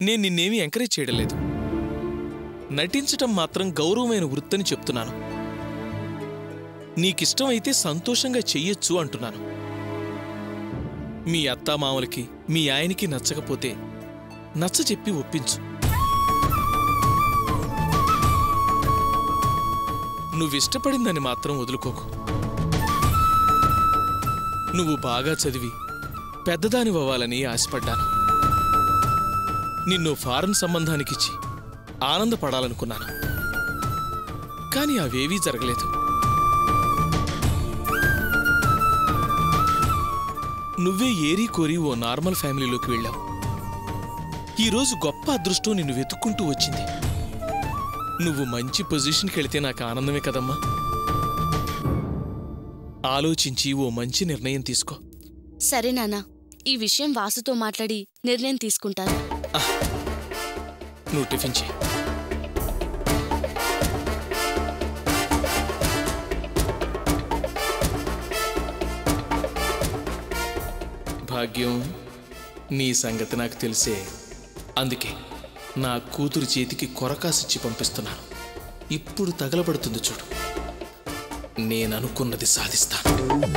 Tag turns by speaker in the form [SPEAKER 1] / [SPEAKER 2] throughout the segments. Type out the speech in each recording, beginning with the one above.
[SPEAKER 1] నేను నిన్నేమీ ఎంకరేజ్ చేయడం లేదు నటించటం మాత్రం గౌరవమైన వృత్తని చెప్తున్నాను నీకిష్టం అయితే సంతోషంగా చెయ్యొచ్చు అంటున్నాను మీ అత్తామామలకి మీ ఆయనకి నచ్చకపోతే నచ్చ చెప్పి ఒప్పించు నువ్విష్టపడిందని మాత్రం వదులుకోకు నువ్వు బాగా చదివి పెద్దదానివ్వాలని ఆశపడ్డాను నిన్ను ఫారెన్ సంబంధానికిచ్చి ఆనందపడాలనుకున్నాను కానీ అవేవీ జరగలేదు నువ్వే ఏరీ కోరి ఓ నార్మల్ ఫ్యామిలీలోకి వెళ్ళావు ఈరోజు గొప్ప అదృష్టం నిన్ను వెతుక్కుంటూ వచ్చింది నువ్వు మంచి పొజిషన్కి వెళితే నాకు ఆనందమే కదమ్మా ఆలోచించి ఓ మంచి నిర్ణయం తీసుకో
[SPEAKER 2] సరే నాన్న ఈ విషయం వాసుతో మాట్లాడి నిర్ణయం తీసుకుంటాను
[SPEAKER 1] నువ్వు టిఫిన్ చేయి భాగ్యం నీ సంగతి నాకు తెలిసే అందుకే నా కూతురు చేతికి కొరకాసిచ్చి పంపిస్తున్నాను ఇప్పుడు తగలబడుతుంది చూడు నేను అనుకున్నది సాధిస్తాను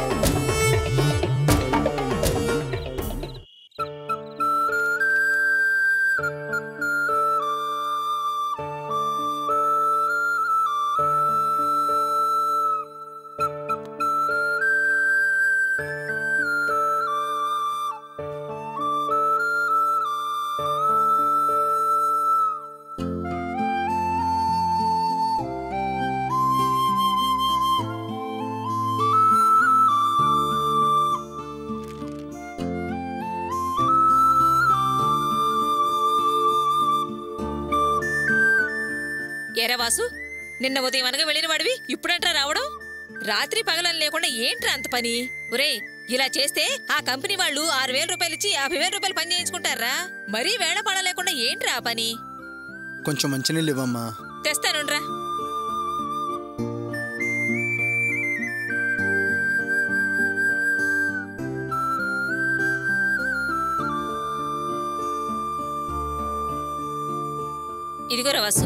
[SPEAKER 3] ఏరా వాసు నిన్న ఉదయం అనగా వెళ్ళిన వాడివి ఇప్పుడంట్రా రావడం రాత్రి పగలని లేకుండా ఏంట్రా అంత పని ఒరేయ్ ఇలా చేస్తే ఆ కంపెనీ వాళ్ళు ఆరు వేల రూపాయలు ఇచ్చి యాభై వేల రూపాయలు పని చేయించుకుంటారా మరీ వేళ పడ లేకుండా ఏంట్రా ఆ పని
[SPEAKER 4] కొంచెం మంచినీళ్ళు ఇవ్వమ్మా
[SPEAKER 3] తెస్తానుండ్రా ఇదిగోరా వాసు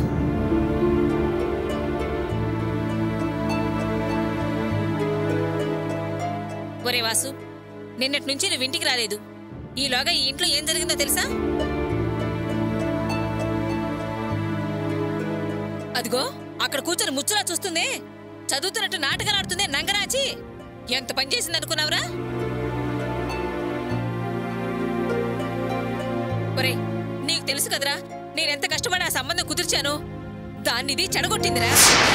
[SPEAKER 3] ఒరే వాసు నిన్నటి నుంచి నువ్వు ఇంటికి రాలేదు ఈలోగా ఈ ఇంట్లో ఏం జరిగిందో తెలుసా అదిగో అక్కడ కూర్చొని ముచ్చులా చూస్తుందే చదువుతున్నట్టు నాటకాలు ఆడుతుందే నంగనాచి ఎంత పని చేసింది అనుకున్నావురా ఒరే నీకు తెలుసు కదరా నేనెంత కష్టపడి ఆ సంబంధం కుదిర్చాను దాన్ని ఇది చెడగొట్టిందిరా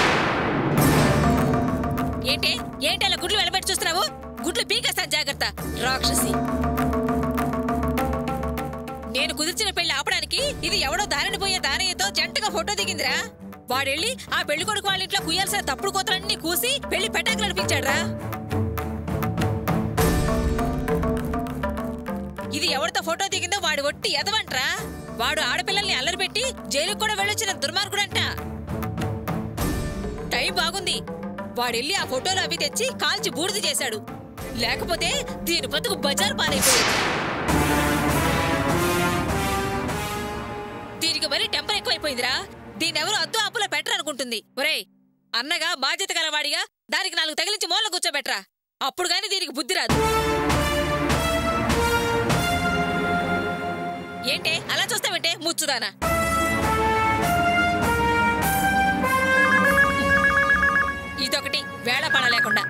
[SPEAKER 3] ఏంటి ఏంటి అలా గుడ్లు వెలబెట్టి చూస్తున్నావు గుడ్లు పీకేస్తాను జాగ్రత్త రాక్షసి నేను కుదిర్చిన పెళ్లి ఆపడానికి ఇది ఎవడో దారిని పోయే దానయ్యతో జంటగా ఫోటో దిగిందిరా వాడెళ్ళి ఆ పెళ్లి కొడుకు వాళ్ళ ఇంట్లో కుయ్యాల్సిన తప్పుడు కోతలన్నీ కూసి పెళ్లి పెటాకులు అనిపించాడ్రా ఇది ఎవరితో ఫోటో దిగిందో వాడు ఒట్టి ఎదవంట్రా వాడు ఆడపిల్లల్ని అల్లరి పెట్టి జైలుకు కూడా వెళ్ళొచ్చిన దుర్మార్గుడంట టైం బాగుంది వాడెళ్ళి ఆ ఫోటోలు అవి తెచ్చి కాల్చి బూడిద చేశాడు లేకపోతే దీని బతుకు బజార్ పాలైపోయింది దీనికి మరీ టెంపర్ ఎక్కువైపోయిందిరా దీనెవరు అద్దు ఆపులో పెట్టరనుకుంటుంది ఒరేయ్ అన్నగా బాధ్యత గలవాడిగా దానికి నాలుగు తగిలించి మూల కూర్చోబెట్రా అప్పుడు గాని దీనికి బుద్ధి రాదు ఏంటే అలా చూస్తావంటే ముచ్చుదానా ఇదొకటి వేళ పడ లేకుండా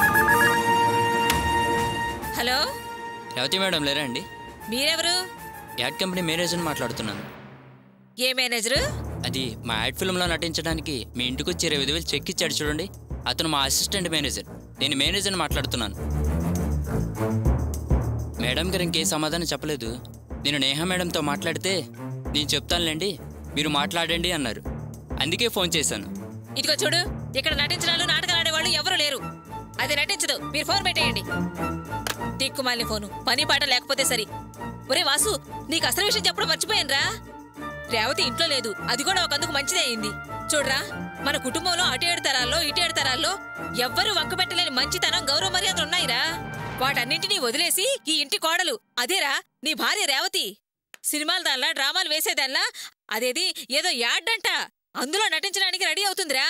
[SPEAKER 3] హలో
[SPEAKER 5] రవతి మేడం లేరా అండి
[SPEAKER 3] మీరెవరు
[SPEAKER 5] యాడ్ కంపెనీ మేనేజర్ని మాట్లాడుతున్నాను
[SPEAKER 3] ఏ మేనేజరు
[SPEAKER 5] అది మా యాడ్ ఫిల్మ్లో నటించడానికి మీ ఇంటికి వచ్చి ఇరవై ఐదు వేలు చెక్ ఇచ్చాడు చూడండి అతను మా అసిస్టెంట్ మేనేజర్ నేను మేనేజర్ని మాట్లాడుతున్నాను మేడం గారు ఇంకే సమాధానం చెప్పలేదు నేను నేహ మేడంతో మాట్లాడితే నేను చెప్తానులేండి మీరు మాట్లాడండి అన్నారు అందుకే ఫోన్ చేశాను
[SPEAKER 3] ఇదిగో చూడు ఇక్కడ నటించడాలు నాటకాలు ఆడేవాళ్ళు ఎవరు లేరు అది నటించదు మీరు ఫోన్ పెట్టేయండి దిక్కుమాలిన ఫోను పని పాట లేకపోతే సరి ఒరే వాసు నీకు అసలు విషయం చెప్పడం మర్చిపోయానురా రేవతి ఇంట్లో లేదు అది కూడా ఒకందుకు మంచిదే అయింది చూడరా మన కుటుంబంలో అటు ఏడు తరాల్లో ఇటు ఏడు తరాల్లో ఎవ్వరూ వంకపెట్టలేని మంచితనం గౌరవ మర్యాదలు ఉన్నాయిరా వాటన్నింటినీ వదిలేసి ఈ ఇంటి కోడలు అదేరా నీ భార్య రేవతి సినిమాలు దానిలా డ్రామాలు వేసేదానిలా అదేది ఏదో యాడ్ అంట అందులో నటించడానికి రెడీ అవుతుందిరా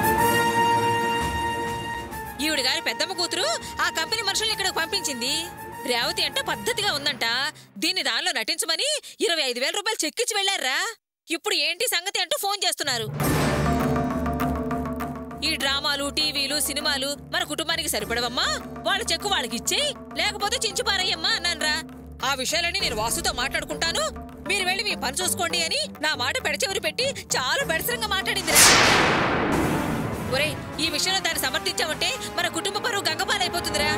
[SPEAKER 3] ఈవిడ గారి పెద్దమ్మ కూతురు ఆ కంపెనీ మనుషుల్ని ఇక్కడికి పంపించింది రేవతి అంటే పద్ధతిగా ఉందంట దీన్ని దానిలో నటించమని ఇరవై ఐదు వేల రూపాయలు చెక్కిచ్చి వెళ్లారా ఇప్పుడు ఏంటి సంగతి అంటూ ఫోన్ చేస్తున్నారు ఈ డ్రామాలు టీవీలు సినిమాలు మన కుటుంబానికి సరిపడవమ్మా వాళ్ళ చెక్కు వాళ్ళకి ఇచ్చేయి లేకపోతే చించిపారయ్యమ్మా అన్నాన్రా ఆ విషయాలన్నీ నేను వాసుతో మాట్లాడుకుంటాను మీరు వెళ్ళి మీ పని చూసుకోండి అని నా మాట పెడచెవిరి పెట్టి చాలా బెడసరంగా మాట్లాడింది ఒరే ఈ విషయంలో దాన్ని సమర్థించామంటే మన కుటుంబ పరువు గంగపాలైపోతుందిరా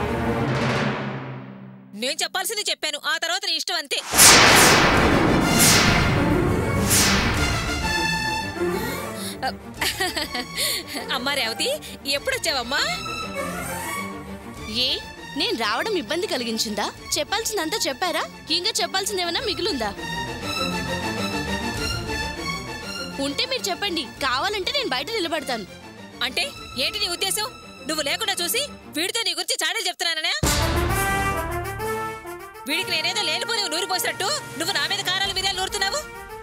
[SPEAKER 3] నేను చెప్పాల్సింది చెప్పాను ఆ తర్వాత నీ ఇష్టం అంతే అమ్మా రేవతి ఎప్పుడొచ్చావమ్మా
[SPEAKER 2] ఏ నేను రావడం ఇబ్బంది కలిగించిందా చెప్పాల్సిందంతా చెప్పారా ఇంకా చెప్పాల్సిందేమన్నా మిగులుందా ఉంటే మీరు చెప్పండి కావాలంటే నేను బయట నిలబడతాను
[SPEAKER 3] అంటే ఏంటి నీ ఉద్దేశం నువ్వు లేకుండా చూసి వీడితో నీ గురించి చాడీలు చెప్తున్నాననే వీడికి నేనేదో లేనిపోని నూరి పోసినట్టు నువ్వు నా మీద కారాల మీద నూరుతున్నావు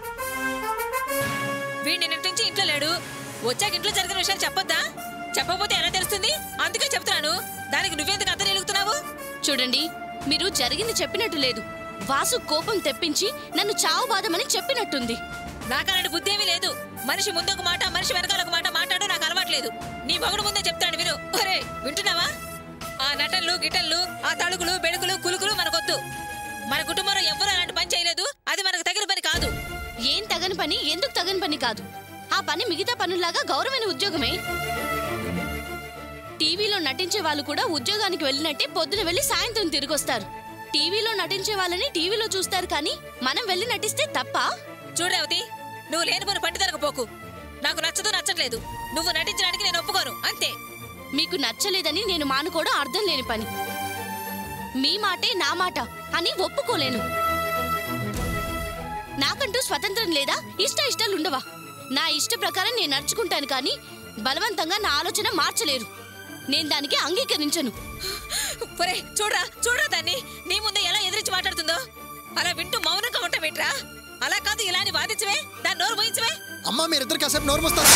[SPEAKER 3] వీడి నిన్నటి నుంచి ఇంట్లో లేడు వచ్చాక ఇంట్లో జరిగిన విషయాలు చెప్పొద్దా చెప్పకపోతే ఎలా తెలుస్తుంది అందుకే చెప్తున్నాను దానికి నువ్వెందుకు అంత నిలుగుతున్నావు
[SPEAKER 2] చూడండి మీరు జరిగింది చెప్పినట్టు లేదు వాసు కోపం తెప్పించి నన్ను చావు బాధమని చెప్పినట్టుంది
[SPEAKER 3] నాకు అలాంటి బుద్ధి ఏమీ లేదు మనిషి ముందొక మాట మనిషి వెనకాల ఒక మాట మాట్లాడు నాకు అలవాట్లేదు నీ మగుడు ముందే చెప్తాడు విను ఒరే వింటున్నావా ఆ నటన్లు గిటన్లు ఆ తడుకులు బెడుకులు కులుకులు మనకొద్దు మన కుటుంబంలో ఎవ్వరూ అలాంటి పని చేయలేదు అది మనకు తగిన పని కాదు
[SPEAKER 2] ఏం తగని పని ఎందుకు తగని పని కాదు ఆ పని మిగతా పనుల్లాగా గౌరవమైన ఉద్యోగమే టీవీలో నటించే వాళ్ళు కూడా ఉద్యోగానికి వెళ్ళినట్టే పొద్దున వెళ్ళి సాయంత్రం తిరిగొస్తారు టీవీలో నటించే వాళ్ళని టీవీలో చూస్తారు కానీ మనం వెళ్ళి నటిస్తే తప్ప
[SPEAKER 3] చూడరేవతి నువ్వు లేని పని పండితనకు పోకు నాకు నచ్చదు నచ్చట్లేదు నువ్వు నటించడానికి నేను ఒప్పుకోను అంతే
[SPEAKER 2] మీకు నచ్చలేదని నేను మానుకోవడం అర్థం లేని పని మీ మాటే నా మాట అని ఒప్పుకోలేను నాకంటూ స్వతంత్రం లేదా ఇష్ట ఇష్టాలు ఉండవా నా ఇష్ట ప్రకారం నేను నడుచుకుంటాను కానీ బలవంతంగా నా ఆలోచన మార్చలేరు నేను దానికి అంగీకరించను
[SPEAKER 3] ఒరే చూడరా చూడరా దాన్ని నీ ముందే ఎలా ఎదిరించి మాట్లాడుతుందో అలా వింటూ మౌనంగా ఉంటావేంట్రా అలా కాదు ఇలా అని వాదించవే దాన్ని నోరు మోయించవే
[SPEAKER 4] అమ్మా మీరిద్దరు కాసేపు నోరు మూస్తారా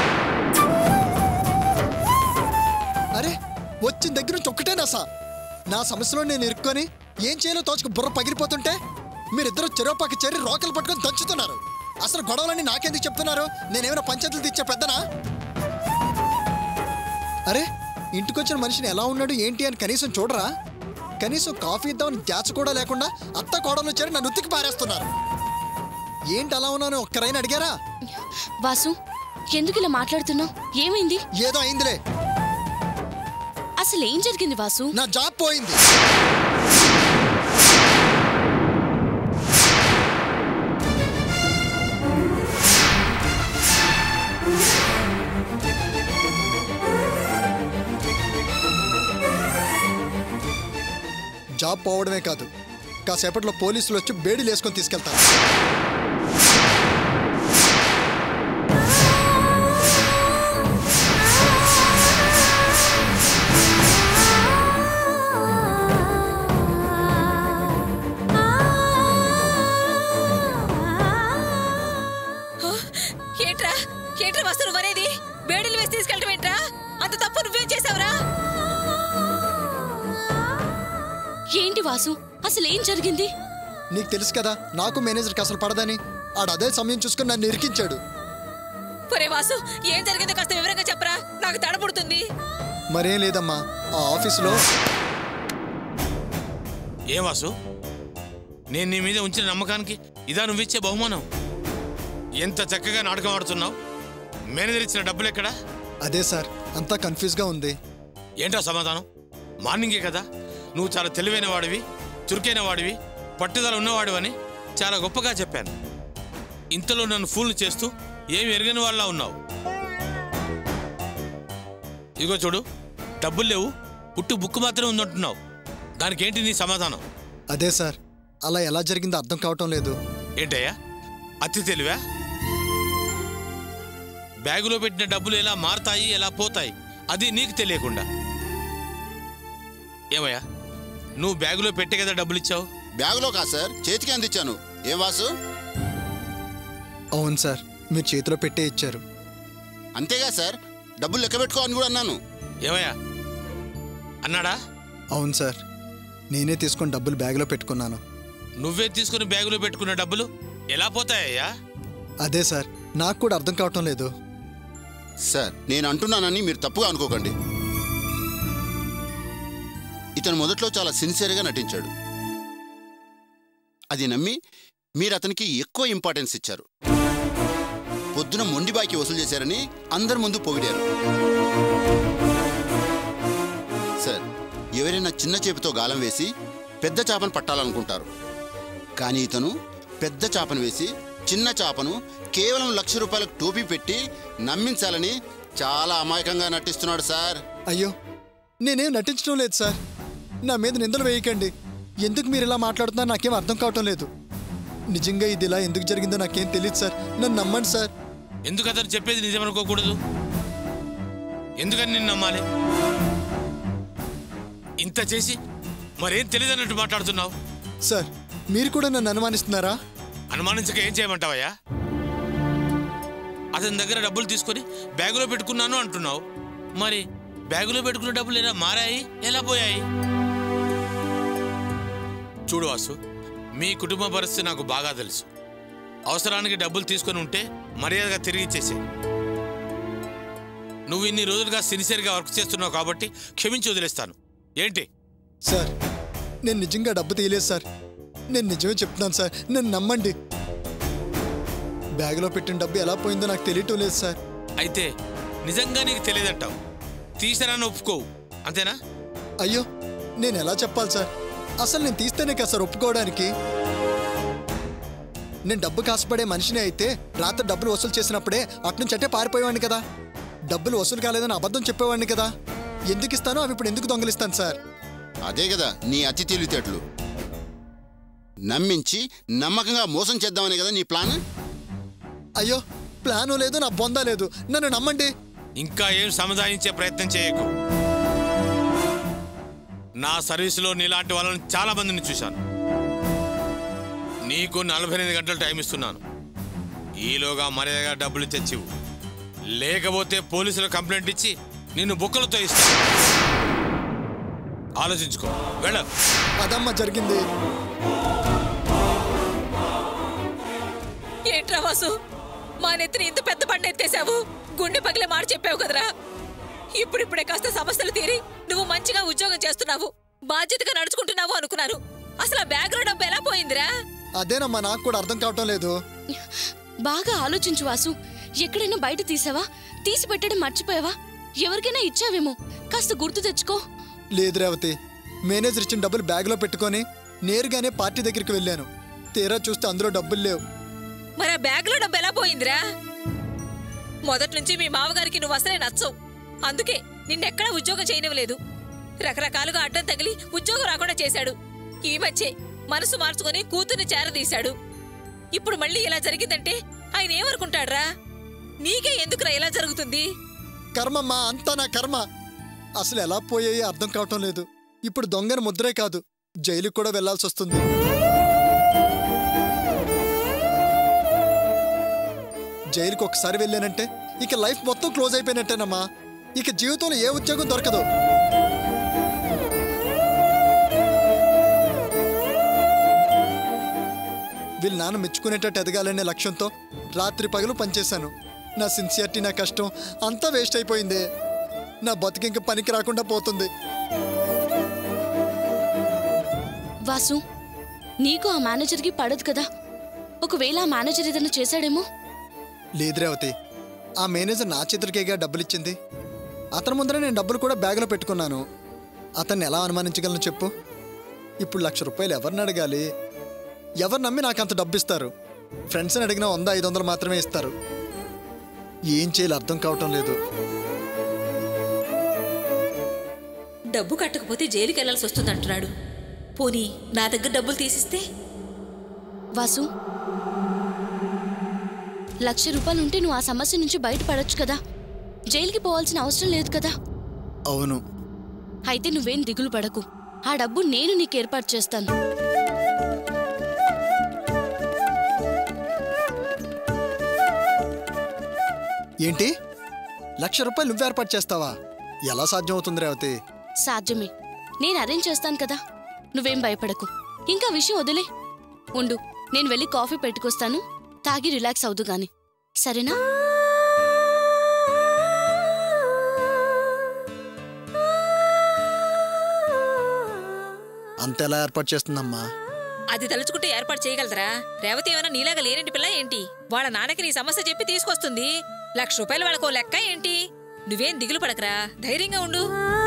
[SPEAKER 4] అరే వచ్చిన దగ్గర నుంచి ఒక్కటే నస నా సమస్యలో నేను ఇరుక్కొని ఏం చేయాలో తోచుకు బుర్ర పగిలిపోతుంటే మీరిద్దరు చెరోపాకి చేరి రోకలు పట్టుకొని దంచుతున్నారు అసలు గొడవలని నాకెందుకు చెప్తున్నారు నేనేమైనా పంచాయతీలు తెచ్చే పెద్దనా అరే ఇంటికొచ్చిన మనిషిని ఎలా ఉన్నాడు ఏంటి అని కనీసం చూడరా కనీసం కాఫీ ఇద్దామని గ్యాస్ కూడా లేకుండా అత్త కోడలు చేరి నన్ను ఉత్తికి పారేస్తున్నారు ఏంటి అలా ఉన్నాను ఒక్కరైనా అడిగారా
[SPEAKER 2] వాసు ఎందుకు ఇలా మాట్లాడుతున్నావు ఏమైంది
[SPEAKER 4] ఏదో అయిందిలే
[SPEAKER 2] అసలు ఏం జరిగింది వాసు
[SPEAKER 4] నా జాబ్ పోయింది జాబ్ పోవడమే కాదు కాసేపట్లో పోలీసులు వచ్చి బేడీలు వేసుకొని తీసుకెళ్తారు
[SPEAKER 3] ఏంట్రా ఏంట్రా వస్తు నువ్వనేది బేడీలు వేసి తీసుకెళ్ళటం ఏంట్రా అంత తప్పు నువ్వేం చేసావురా
[SPEAKER 2] ఏంటి వాసు అసలు ఏం జరిగింది
[SPEAKER 4] నీకు తెలుసు కదా నాకు మేనేజర్కి అసలు పడదని ఆడు అదే సమయం చూసుకుని నన్ను ఇరికించాడు
[SPEAKER 3] ఒరే వాసు ఏం జరిగిందో కాస్త వివరంగా చెప్పరా నాకు తడబడుతుంది
[SPEAKER 4] మరేం లేదమ్మా ఆ ఆఫీసులో
[SPEAKER 6] ఏ వాసు నేను నీ మీద ఉంచిన నమ్మకానికి ఇదా నువ్విచ్చే బహుమానం ఎంత చక్కగా నాటకం ఆడుతున్నావు మేనేజర్ ఇచ్చిన డబ్బులు ఎక్కడా
[SPEAKER 4] అదే సార్ అంతా కన్ఫ్యూజ్గా ఉంది
[SPEAKER 6] ఏంటో సమాధానం మార్నింగే కదా నువ్వు చాలా తెలివైన వాడివి చురుకైన వాడివి పట్టుదల ఉన్నవాడివని చాలా గొప్పగా చెప్పాను ఇంతలో నన్ను ఫూల్ని చేస్తూ ఏమి ఎరగని వాళ్ళ ఉన్నావు ఇదిగో చూడు డబ్బులు లేవు పుట్టు బుక్కు మాత్రమే ఉందంటున్నావు దానికి ఏంటి నీ సమాధానం
[SPEAKER 4] అదే సార్ అలా ఎలా జరిగిందో అర్థం కావటం లేదు
[SPEAKER 6] ఏంటయ్యా అతి తెలివా బ్యాగులో పెట్టిన డబ్బులు ఎలా మారతాయి ఎలా పోతాయి అది నీకు తెలియకుండా ఏమయ్యా నువ్వు బ్యాగులో పెట్టే కదా డబ్బులు ఇచ్చావు
[SPEAKER 7] బ్యాగులో కాదు సార్ చేతికి అందించాను ఏం వాసు
[SPEAKER 4] అవును సార్ మీరు చేతిలో పెట్టే ఇచ్చారు
[SPEAKER 7] అంతేగా సార్ డబ్బులు లెక్క పెట్టుకో అని కూడా అన్నాను
[SPEAKER 6] ఏమయ్యా అన్నాడా
[SPEAKER 4] అవును సార్ నేనే తీసుకొని డబ్బులు బ్యాగ్లో పెట్టుకున్నాను
[SPEAKER 6] నువ్వే తీసుకుని బ్యాగులో పెట్టుకున్న డబ్బులు ఎలా పోతాయ్యా
[SPEAKER 4] అదే సార్ నాకు కూడా అర్థం కావటం లేదు
[SPEAKER 7] సార్ నేను అంటున్నానని మీరు తప్పుగా అనుకోకండి ఇతను మొదట్లో చాలా సిన్సియర్గా నటించాడు అది నమ్మి మీరు అతనికి ఎక్కువ ఇంపార్టెన్స్ ఇచ్చారు పొద్దున మొండి బాకి వసూలు చేశారని అందరి ముందు పొగిడారు సార్ ఎవరైనా చిన్న చేపతో గాలం వేసి పెద్ద చేపను పట్టాలనుకుంటారు కానీ ఇతను పెద్ద చేపను వేసి చిన్న చేపను కేవలం లక్ష రూపాయలకు టోపీ పెట్టి నమ్మించాలని చాలా అమాయకంగా నటిస్తున్నాడు సార్
[SPEAKER 4] అయ్యో నేనేం నటించడం లేదు సార్ నా మీద నిందలు వేయకండి ఎందుకు మీరు ఇలా మాట్లాడుతున్నా నాకేం అర్థం కావటం లేదు నిజంగా ఇది ఇలా ఎందుకు జరిగిందో నాకేం తెలియదు సార్ నన్ను నమ్మండి సార్
[SPEAKER 6] ఎందుకు అతను చెప్పేది నిజమనుకోకూడదు ఎందుకని నిన్ను నమ్మాలి ఇంత చేసి మరేం తెలియదన్నట్టు మాట్లాడుతున్నావు
[SPEAKER 4] సార్ మీరు కూడా నన్ను అనుమానిస్తున్నారా
[SPEAKER 6] అనుమానించక ఏం చేయమంటావయ్యా అతని దగ్గర డబ్బులు తీసుకొని బ్యాగులో పెట్టుకున్నాను అంటున్నావు మరి బ్యాగులో పెట్టుకున్న డబ్బులు ఎలా మారాయి ఎలా పోయాయి చూడు వాసు మీ కుటుంబ పరిస్థితి నాకు బాగా తెలుసు అవసరానికి డబ్బులు తీసుకొని ఉంటే మర్యాదగా తిరిగి ఇచ్చేసే నువ్వు ఇన్ని రోజులుగా సిన్సియర్గా వర్క్ చేస్తున్నావు కాబట్టి క్షమించి వదిలేస్తాను ఏంటి
[SPEAKER 4] సార్ నేను నిజంగా డబ్బు తీయలేదు సార్ నేను నిజమే చెప్తున్నాను సార్ నన్ను నమ్మండి బ్యాగ్లో పెట్టిన డబ్బు ఎలా పోయిందో నాకు తెలియటం లేదు సార్
[SPEAKER 6] అయితే నిజంగా నీకు తెలియదంటావు తీసానని ఒప్పుకోవు అంతేనా
[SPEAKER 4] అయ్యో నేను ఎలా చెప్పాలి సార్ అసలు నేను తీస్తేనే కదా సార్ ఒప్పుకోవడానికి నేను డబ్బు కాసుపడే మనిషిని అయితే రాత్రి డబ్బులు వసూలు చేసినప్పుడే అట్నుంచి అట్టే పారిపోయేవాడిని కదా డబ్బులు వసూలు కాలేదని అబద్ధం చెప్పేవాడిని కదా ఎందుకు ఇస్తానో అవి ఇప్పుడు ఎందుకు దొంగలిస్తాను సార్
[SPEAKER 7] అదే కదా నీ అతి తెలివితేటలు నమ్మించి నమ్మకంగా మోసం చేద్దామనే కదా నీ ప్లాన్
[SPEAKER 4] అయ్యో ప్లాను లేదు నా బొంద లేదు నన్ను నమ్మండి
[SPEAKER 6] ఇంకా ఏం సముదాయించే ప్రయత్నం చేయకు నా సర్వీసులో నీలాంటి వాళ్ళని చాలా మందిని చూశాను నీకు నలభై ఎనిమిది గంటలు టైం ఇస్తున్నాను ఈలోగా మర్యాదగా డబ్బులు తెచ్చివు లేకపోతే పోలీసులు కంప్లైంట్ ఇచ్చి నిన్ను బుక్కలతో ఇస్తాను ఆలోచించుకో వెళ్ళ
[SPEAKER 4] అదమ్మా జరిగింది
[SPEAKER 3] ఏంట్రా వాసు మా నెత్తిని ఇంత పెద్ద బండ ఎత్తేసావు గుండె పగిలే మాట చెప్పావు కదరా ఇప్పుడిప్పుడే కాస్త సమస్యలు తీరి నువ్వు మంచిగా ఉద్యోగం చేస్తున్నావు బాధ్యతగా నడుచుకుంటున్నావు అనుకున్నాను అసలు ఆ బ్యాగ్ లో డబ్బు ఎలా పోయిందిరా
[SPEAKER 4] అదేనమ్మా నాకు కూడా అర్థం కావటం లేదు
[SPEAKER 2] బాగా ఆలోచించు వాసు ఎక్కడైనా బయట తీసావా తీసి పెట్టడం మర్చిపోయావా ఎవరికైనా ఇచ్చావేమో కాస్త గుర్తు తెచ్చుకో
[SPEAKER 4] లేదు రేవతి మేనేజర్ ఇచ్చిన డబ్బులు బ్యాగ్లో పెట్టుకొని నేరుగానే పార్టీ దగ్గరికి వెళ్ళాను తీరా చూస్తే అందులో డబ్బులు లేవు
[SPEAKER 3] మరి ఆ బ్యాగ్ లో డబ్బు ఎలా పోయిందిరా మొదటి నుంచి మీ మామగారికి నువ్వు అసలే నచ్చవు అందుకే నిన్నెక్కడా ఉద్యోగం చేయనివ్వలేదు రకరకాలుగా అడ్డం తగిలి ఉద్యోగం రాకుండా చేశాడు ఈ మధ్యే మనసు మార్చుకొని కూతుర్ని చేరదీశాడు ఇప్పుడు మళ్ళీ ఇలా జరిగిందంటే ఆయన ఏమనుకుంటాడ్రా నీకే ఎందుకురా ఇలా జరుగుతుంది
[SPEAKER 4] కర్మమ్మా అంతా నా కర్మ అసలు ఎలా పోయాయి అర్థం కావటం లేదు ఇప్పుడు దొంగని ముద్రే కాదు జైలుకి కూడా వెళ్లాల్సి వస్తుంది జైలుకి ఒకసారి వెళ్ళానంటే ఇక లైఫ్ మొత్తం క్లోజ్ అయిపోయినట్టేనమ్మా ఇక జీవితంలో ఏ ఉద్యోగం దొరకదు వీళ్ళ నాన్న మెచ్చుకునేటట్టు ఎదగాలనే లక్ష్యంతో రాత్రి పగలు పనిచేశాను నా సిన్సియారిటీ నా కష్టం అంతా వేస్ట్ అయిపోయింది నా బతుకు ఇంక పనికి రాకుండా పోతుంది
[SPEAKER 2] వాసు నీకు ఆ మేనేజర్కి పడదు కదా ఒకవేళ ఆ మేనేజర్ ఏదైనా చేశాడేమో
[SPEAKER 4] లేదు రేవతి ఆ మేనేజర్ నా చేతులకేగా డబ్బులు ఇచ్చింది అతని ముందర నేను డబ్బులు కూడా బ్యాగ్లో పెట్టుకున్నాను అతన్ని ఎలా అనుమానించగలను చెప్పు ఇప్పుడు లక్ష రూపాయలు ఎవరిని అడగాలి ఎవరు నమ్మి నాకు అంత డబ్బు ఇస్తారు ఫ్రెండ్స్ని అడిగినా వంద ఐదు వందలు మాత్రమే ఇస్తారు ఏం చేయాలి అర్థం కావటం లేదు
[SPEAKER 3] డబ్బు కట్టకపోతే జైలుకి వెళ్లాల్సి వస్తుందంటున్నాడు పోనీ నా దగ్గర డబ్బులు తీసిస్తే
[SPEAKER 2] వాసు లక్ష రూపాయలు ఉంటే నువ్వు ఆ సమస్య నుంచి బయటపడొచ్చు కదా జైలుకి పోవాల్సిన అవసరం లేదు కదా
[SPEAKER 4] అవును
[SPEAKER 2] అయితే నువ్వేం దిగులు పడకు ఆ డబ్బు నేను నీకు ఏర్పాటు చేస్తాను
[SPEAKER 4] ఏంటి లక్ష రూపాయలు నువ్వు ఏర్పాటు చేస్తావా ఎలా సాధ్యం అవుతుంది రేవతి
[SPEAKER 2] సాధ్యమే నేను అరేంజ్ చేస్తాను కదా నువ్వేం భయపడకు ఇంకా విషయం వదిలే ఉండు నేను వెళ్ళి కాఫీ పెట్టుకొస్తాను తాగి రిలాక్స్ అవుదు గాని సరేనా
[SPEAKER 4] అంత ఎలా ఏర్పాటు చేస్తుందమ్మా
[SPEAKER 3] అది తలుచుకుంటే ఏర్పాటు చేయగలరా రేవతి ఏమైనా నీలాగా లేనంటి పిల్ల ఏంటి వాళ్ళ నాన్నకి నీ సమస్య చెప్పి తీసుకొస్తుంది లక్ష రూపాయలు వాళ్ళకో లెక్క ఏంటి నువ్వేం దిగులు పడకరా ధైర్యంగా ఉండు